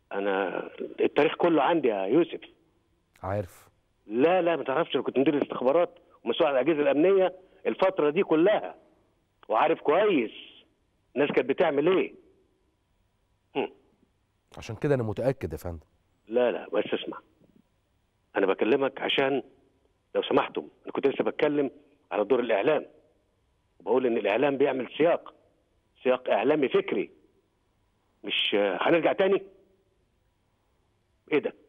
انا التاريخ كله عندي يا يوسف عارف لا لا ما تعرفش انا كنت مدير الاستخبارات ومسؤول عن الاجهزه الامنيه الفتره دي كلها وعارف كويس الناس كانت بتعمل ايه هم. عشان كده انا متاكد يا فندم لا لا بس اسمع انا بكلمك عشان لو سمحتم انا كنت لسه بتكلم على دور الاعلام وبقول ان الاعلام بيعمل سياق سياق اعلامي فكري مش هنرجع تاني ايه ده